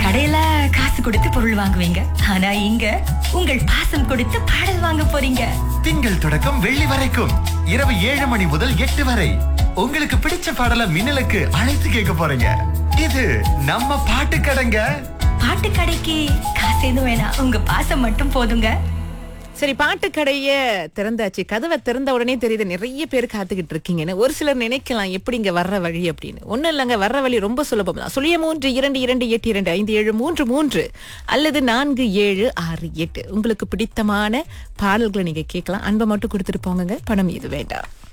கடையில காசு கொடுத்து பொருள் வாங்குவீங்க ஆனா இங்க உங்கள் பாசம் கொடுத்து பாடல் வாங்க போறீங்க திங்கள் தொடக்கம் வெள்ளி வரைக்கும் இரவு ஏழு மணி முதல் எட்டு வரை உங்களுக்கு பிடிச்ச பாடல மின்னலுக்கு அழைத்து கேட்க போறீங்க இது நம்ம பாட்டு கடைங்க பாட்டு கடைக்கு காசு எதுவும் வேணாம் உங்க பாசம் மட்டும் போதுங்க சரி பாட்டு கடைய திறந்தாச்சு கதவை திறந்த உடனே தெரியுது நிறைய பேர் காத்துக்கிட்டு இருக்கீங்கன்னு ஒரு சிலர் நினைக்கலாம் எப்படி இங்க வர்ற வழி அப்படின்னு ஒண்ணும் இல்லைங்க வர்ற வழி ரொம்ப சுலபம் தான் சுழிய மூன்று இரண்டு இரண்டு எட்டு இரண்டு ஐந்து ஏழு மூன்று மூன்று அல்லது நான்கு ஏழு ஆறு எட்டு உங்களுக்கு பிடித்தமான பாடல்களை நீங்க கேட்கலாம் அன்பை மட்டும் கொடுத்துட்டு போங்க பணம் இது வேண்டாம்